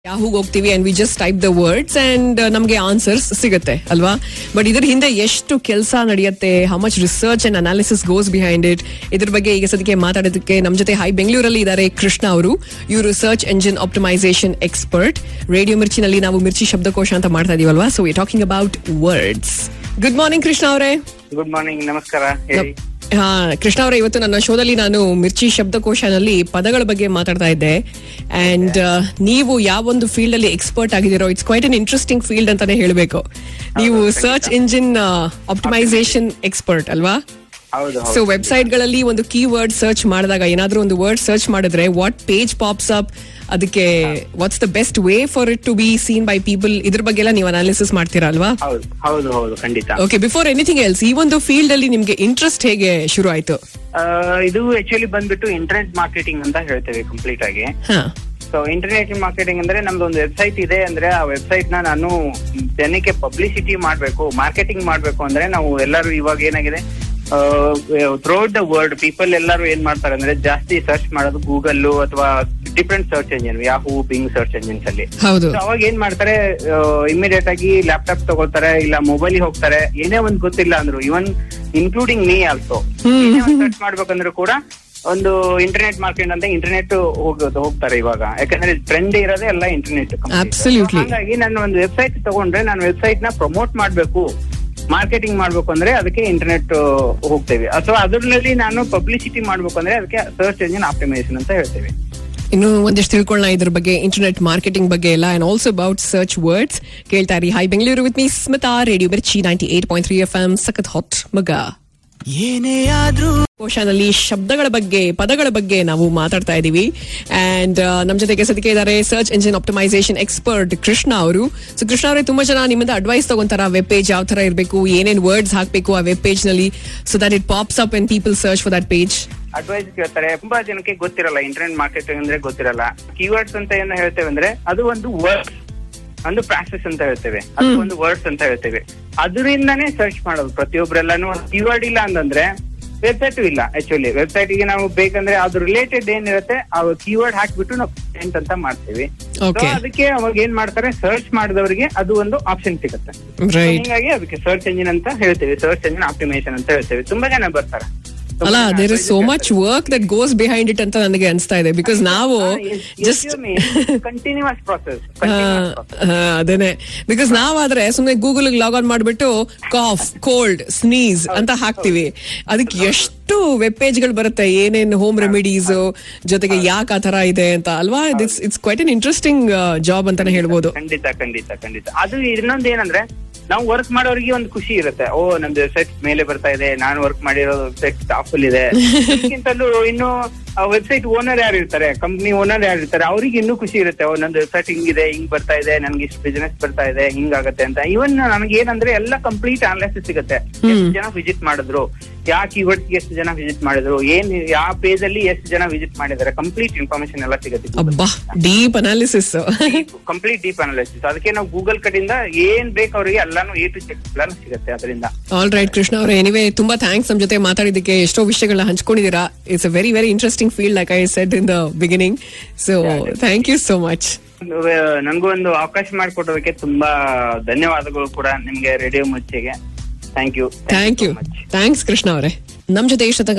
ಯಾಹೂಗ್ ಹೋಗ್ತೀವಿ and we just type the words and ನಮಗೆ answers ಸಿಗುತ್ತೆ ಅಲ್ವಾ ಬಟ್ ಇದ್ರ ಹಿಂದೆ ಎಷ್ಟು ಕೆಲಸ ನಡೆಯುತ್ತೆ how much research and analysis goes behind it ಇದ್ರ ಬಗ್ಗೆ ಈಗ ಸದ್ಯಕ್ಕೆ ಮಾತಾಡೋದಕ್ಕೆ ನಮ್ಮ ಜೊತೆ ಹೈ ಬೆಂಗಳೂರಲ್ಲಿ ಇದ್ದಾರೆ ಕೃಷ್ಣ ಅವರು ಇವರು search engine optimisation expert radio ಮಿರ್ಚಿನಲ್ಲಿ ನಾವು ಮಿರ್ಚಿ ಶಬ್ದಕೋಶ ಅಂತ ಮಾಡ್ತಾ ಇದೀವಲ್ವಾ so we talking about words good morning Krishna ಅವರೇ ಗುಡ್ ಮಾರ್ನಿಂಗ್ ನಮಸ್ಕಾರ ಹೇಳಿ ಹಾ ಕೃಷ್ಣ ಅವರೇ ಇವತ್ತು ನನ್ನ ಶೋದಲ್ಲಿ ನಾನು ಮಿರ್ಚಿ ಶಬ್ದಕೋಶನಲ್ಲಿ ಪದಗಳ ಬಗ್ಗೆ ಮಾತಾಡ್ತಾ ಇದ್ದೆ ಅಂಡ್ ನೀವು ಯಾವೊಂದು ಫೀಲ್ಡ್ ಅಲ್ಲಿ ಎಕ್ಸ್ಪರ್ಟ್ ಆಗಿದ್ದೀರೋ it's quite an interesting field ಅಂತಾನೆ ಹೇಳಬೇಕು ನೀವು ಸರ್ಚ್ ಇಂಜಿನ್ ಆಪ್ಟಿಮೈಸೇಷನ್ ಎಕ್ಸ್ಪರ್ಟ್ ಅಲ್ವಾ ಹೌದು ಸೊ ಹೌದು ವೆಬ್ಸೈಟ್ ಗಳಲ್ಲಿ ಒಂದು ಕೀ ವರ್ಡ್ ಸರ್ಚ್ ಮಾಡಿದಾಗ ಏನಾದ್ರೂ ಒಂದು ವರ್ಡ್ ಸರ್ಚ್ ಮಾಡಿದ್ರೆ ವಾಟ್ ಪೇಜ್ ಪಾಪ್ಸ್ ಅಪ್ ಅದಕ್ಕೆ what's the best way for it to be seen by people ಇದ್ರ ಬಗ್ಗೆ ಎಲ್ಲ ನೀವು ಅನಾಲಿಸಿಸ್ ಮಾಡ್ತೀರಾ ಅಲ್ವಾ ಹೌದು ಹೌದು ಹೌದು ಖಂಡಿತ ಓಕೆ ಬಿಫೋರ್ ಎನಿಥಿಂಗ್ ಎಲ್ಸ್ ಈ ಒಂದು ಫೀಲ್ಡ್ ಅಲ್ಲಿ ನಿಮ್ಗೆ ಇಂಟ್ರೆಸ್ಟ್ ಹೇಗೆ ಶುರು ಆಯ್ತು ಆ, ಇದು ಆಕ್ಚುಲಿ ಬಂದ್ಬಿಟ್ಟು ಇಂಟರ್ನೆಟ್ ಮಾರ್ಕೆಟಿಂಗ್ ಅಂತ ಹೇಳ್ತೇವೆ ಕಂಪ್ಲೀಟ್ ಆಗಿ ಹಾ ಸೊ ಇಂಟರ್ನೆಟ್ ಮಾರ್ಕೆಟಿಂಗ್ ಅಂದ್ರೆ ನಮ್ದು ಒಂದು ವೆಬ್ಸೈಟ್ ಇದೆ ಅಂದ್ರೆ ಆ ವೆಬ್ಸೈಟ್ ನ ನಾನು ಜನಕ್ಕೆ ಪಬ್ಲಿಸಿಟಿ ಮಾಡ್ಬೇಕು ಮಾರ್ಕೆಟಿಂಗ್ ಮಾಡ್ಬೇಕು ಅಂದ್ರೆ ನಾವು ಎಲ್ಲರೂ ಇವಾಗ ಏನಾಗಿದೆ ಥ್ರೂಔಟ್ ದ ವರ್ಲ್ಡ್ ಪೀಪಲ್ ಎಲ್ಲರೂ ಏನ್ ಮಾಡ್ತಾರೆ ಅಂದ್ರೆ ಜಾಸ್ತಿ ಸರ್ಚ್ ಮಾಡೋದು ಗೂಗಲ್ ಅಥವಾ different search engine Yahoo Bing search engines ಅಲ್ಲಿ ಹೌದು So ಅವಾಗ ಏನ್ ಮಾಡ್ತಾರೆ ಇಮಿಡಿಯೇಟ್ ಆಗಿ ಲ್ಯಾಪ್ಟಾಪ್ ತಗೊಳ್ತಾರೆ ಇಲ್ಲ ಮೊಬೈಲ್ ಹೋಗ್ತಾರೆ ಏನೇ ಒಂದ್ ಗೊತ್ತಿಲ್ಲ ಅಂದ್ರು even including me also search ಮಾಡ್ಬೇಕಂದ್ರೂ ಕೂಡ ಒಂದು ಇಂಟರ್ನೆಟ್ ಮಾರ್ಕೆಟ್ ಅಂತ ಇಂಟರ್ನೆಟ್ ಹೋಗೋದು ಹೋಗ್ತಾರೆ ಇವಾಗ ಯಾಕಂದ್ರೆ ಟ್ರೆಂಡ್ ಇರೋದೇ ಎಲ್ಲ ಇಂಟರ್ನೆಟ್ Absolutely. ಹಾಗಾಗಿ ನಾನು ಒಂದು ವೆಬ್ಸೈಟ್ ತಗೊಂಡ್ರೆ ನಾನು ವೆಬ್ಸೈಟ್ ನ ಪ್ರಮೋಟ್ ಮಾಡ್ಬೇಕು ಮಾರ್ಕೆಟಿಂಗ್ ಮಾಡ್ಬೇಕು ಅಂದ್ರೆ ಅದಕ್ಕೆ ಇಂಟರ್ನೆಟ್ ಹೋಗ್ತೇವೆ ಅಥವಾ ಅದ್ರಲ್ಲಿ ನಾನು ಪಬ್ಲಿಸಿಟಿ ಮಾಡ್ಬೇಕು ಅಂದ್ರೆ ಅದಕ್ಕೆ ಸರ್ಚ್ ಎಂಜಿನ್ ಆಪ್ಟಿಮೈಸೇಷನ್ ಅಂತ ಹೇಳ್ತೇವೆ ಇನ್ನು ಒಂದಿಷ್ಟು ತಿಳ್ಕೊಳ್ಳೋಣ ಇದ್ರ ಬಗ್ಗೆ ಇಂಟರ್ನೆಟ್ ಮಾರ್ಕೆಟಿಂಗ್ ಬಗ್ಗೆ ಎಲ್ಲ and also about search words ಕೇಳ್ತಾ ಇರಿ hi Bengaluru with me Smitha radio Mirchi ninety eight point three F M ಸಖತ್ ಹಾಟ್ ಮಗ ಏನೇ ಆದ್ರೂ ಕೋಶನಲ್ಲಿ ಶಬ್ದಗಳ ಬಗ್ಗೆ ಪದಗಳ ಬಗ್ಗೆ ನಾವು ಮಾತಾಡ್ತಾ ಇದೀವಿ ಅಂಡ್ ನಮ್ ಜೊತೆಗೆ ಸದ್ಯಕ್ಕೆ ಇದ್ದಾರೆ search engine optimisation expert Krishna ಅವರು ಸೊ ಕೃಷ್ಣ ಅವರೇ ತುಂಬಾ ಜನ ನಿಮ್ಮಿಂದ ಅಡ್ವೈಸ್ ತಗೊಂತಾರ ವೆಬ್ ಪೇಜ್ ಯಾವ ತರ ಇರಬೇಕು ಏನೇನ್ ವರ್ಡ್ಸ್ ಹಾಕಬೇಕು ಆ ವೆಬ್ ಪೇಜ್ ನಲ್ಲಿ so that it pops up and people search for that page advice ಕೇಳ್ತಾರೆ ತುಂಬಾ ಜನಕ್ಕೆ ಗೊತ್ತಿರಲ್ಲ ಇಂಟರ್ನೆಟ್ ಮಾರ್ಕೆಟಿಂಗ್ ಅಂದ್ರೆ ಗೊತ್ತಿರಲ್ಲ ಕೀವರ್ಡ್ಸ್ ಅಂತ ಏನು ಹೇಳ್ತೇವೆ ಅಂದ್ರೆ ಅದು ಒಂದು ವರ್ಡ್ಸ್ ಒಂದು ಪ್ರಾಸೆಸ್ ಅಂತ ಹೇಳ್ತೇವೆ ಅದು ಒಂದು ವರ್ಡ್ಸ್ ಅಂತ ಹೇಳ್ತೇವೆ ಅದರಿಂದಾನೇ ಸರ್ಚ್ ಮಾಡೋದು ಪ್ರತಿಯೊಬ್ಬರೆಲ್ಲಾನು ಕೀವರ್ಡ್ ಇಲ್ಲ ಅಂತಂದ್ರೆ ವೆಬ್ಸೈಟ್ ಇಲ್ಲ ಆಕ್ಚುಲಿ ವೆಬ್ಸೈಟ್ ಗೆ ನಾವು ಬೇಕಂದ್ರೆ ಅದು ರಿಲೇಟೆಡ್ ಏನಿರುತ್ತೆ ಆ ಕೀವರ್ಡ್ ಹಾಕ್ಬಿಟ್ಟು ನಾವು ಕಂಟೆಂಟ್ ಅಂತ ಮಾಡ್ತೀವಿ So Okay. ಅದಕ್ಕೆ ಅವಾಗ ಏನ್ ಮಾಡ್ತಾರೆ ಸರ್ಚ್ ಮಾಡಿದವರಿಗೆ ಅದು ಒಂದು ಆಪ್ಷನ್ ಸಿಗುತ್ತೆ So ರೈಟ್ ಹಿಂಗಾಗಿ ಅದಕ್ಕೆ ಸರ್ಚ್ ಎಂಜಿನ್ ಅಂತ ಹೇಳ್ತೇವೆ ಸರ್ಚ್ ಎಂಜಿನ್ ಆಪ್ಟಿಮೇಷನ್ ಅಂತ ಹೇಳ್ತೇವೆ ತುಂಬಾ ಜನ ಬರ್ತಾರೆ ತುಂಬಾ ಅಲ್ಲ ಜನ there is so advice much work that goes behind it ಅಂತ ನನಗೆ ಅನಿಸ್ತಾ ಇದೆ ಬಿಕಾಸ್ ನಾವು ಜಸ್ಟ್ ಕಂಟಿನ್ಯೂಸ್ ಪ್ರಾಸೆಸ್ ಅದೇನೆ ಬಿಕಾಸ್ ನಾವಾದ್ರೆ ಸುಮ್ನೆ ಗೂಗಲ್ ಲಾಗ್ ಆನ್ ಮಾಡ್ಬಿಟ್ಟು ಕಾಫ್ ಕೋಲ್ಡ್ ಸ್ನೀಸ್ ಅಂತ ಹಾಕ್ತಿವಿ ಅದಕ್ಕೆ ಎಷ್ಟು ವೆಬ್ ಪೇಜ್ ಗಳು ಬರುತ್ತೆ ಏನೇನ್ ಹೋಮ್ ರೆಮಿಡೀಸ್ ಜೊತೆಗೆ ಯಾಕೆ ಆ ತರ ಇದೆ ಅಂತ ಅಲ್ವಾ it's it's quite an interesting job ಅಂತಾನೆ ಹೇಳ್ಬೋದು ಖಂಡಿತ ಖಂಡಿತ ಖಂಡಿತ ಅದು ಇನ್ನೊಂದು ಏನಂದ್ರೆ ನಾವು ವರ್ಕ್ ಮಾಡೋರಿಗೆ ಒಂದು ಖುಷಿ ಇರುತ್ತೆ ಓ ನಮ್ದು ವೆಬ್ಸೈಟ್ ಮೇಲೆ ಬರ್ತಾ ಇದೆ ನಾನು ವರ್ಕ್ ಮಾಡಿರೋ ವೆಬ್ಸೈಟ್ ಟಾಪ್ ಅಲ್ಲಿ ಇದೆ ಅದಕ್ಕಿಂತಲೂ ಇನ್ನು ವೆಬ್ಸೈಟ್ ಓನರ್ ಯಾರು ಇರ್ತಾರೆ ಕಂಪ್ನಿ ಓನರ್ ಯಾರು ಇರ್ತಾರೆ ಅವ್ರಿಗೆ ಇನ್ನೂ ಖುಷಿ ಇರುತ್ತೆ ಓ ನಂದು ವೆಬ್ಸೈಟ್ ಹಿಂಗಿದೆ ಹಿಂಗ್ ಬರ್ತಾ ಇದೆ ನನ್ಗೆ ಇಷ್ಟು ಬಿಸ್ನೆಸ್ ಬರ್ತಾ ಇದೆ ಹಿಂಗಾಗತ್ತೆ ಅಂತ ಇವನ್ ನನಗೆ ಏನಂದ್ರೆ ಎಲ್ಲ ಕಂಪ್ಲೀಟ್ ಅನಾಲಿಸಿಸ್ ಸಿಗುತ್ತೆ ಎಷ್ಟು ಜನ ವಿಸಿಟ್ ಮಾಡಿದ್ರು ಯಾವ ಕೀವರ್ಡ್ಸ್ ಎಷ್ಟು ಜನ ವಿಸಿಟ್ ಮಾಡಿದ್ರು ಏನ್ ಯಾವ ಪೇಜ್ ಅಲ್ಲಿ ಎಷ್ಟು ಜನ ವಿಸಿಟ್ ಮಾಡಿದ್ದಾರೆ ಕಂಪ್ಲೀಟ್ ಇನ್ಫಾರ್ಮೇಶನ್ ಎಲ್ಲ ಸಿಗುತ್ತೆ ಅಬ್ಬಾ deep analysis complete deep analysis ಅದಕ್ಕೆ ನಾವು ಗೂಗಲ್ ಕಡೆಯಿಂದ ಏನ್ ಬೇಕು ಅವರಿಗೆ ಎಲ್ಲಾನು ಎ ಟು ಚೆಕ್ ಪ್ಲಾನ್ ಸಿಗುತ್ತೆ ಅದರಿಂದ ಆಲ್ ರೈಟ್ ಕೃಷ್ಣ ಅವರೇ ಎನಿವೆ ತುಂಬಾ ಥ್ಯಾಂಕ್ಸ್ ನಮ್ ಜೊತೆ ಮಾತಾಡಿದ್ದಕ್ಕೆ ಎಷ್ಟೋ ವಿಷಯಗಳನ್ನ ಹಂಚ್ಕೊಂಡಿದ್ದೀರಾ it's a very very interesting field like I said in the beginning so thank you so much ನನಗೂ ಒಂದು ಅವಕಾಶ ಮಾಡಿಕೊಟ್ಟೋದಕ್ಕೆ ತುಂಬಾ ಧನ್ಯವಾದಗಳು ಕೂಡ ನಿಮ್ಗೆ ರೇಡಿಯೋ ಮುಚ್ಚಿಗೆ thank you thank you thanks Krishna ಅವರೇ ನಮ್ ಜೊತೆ ಇಷ್ಟ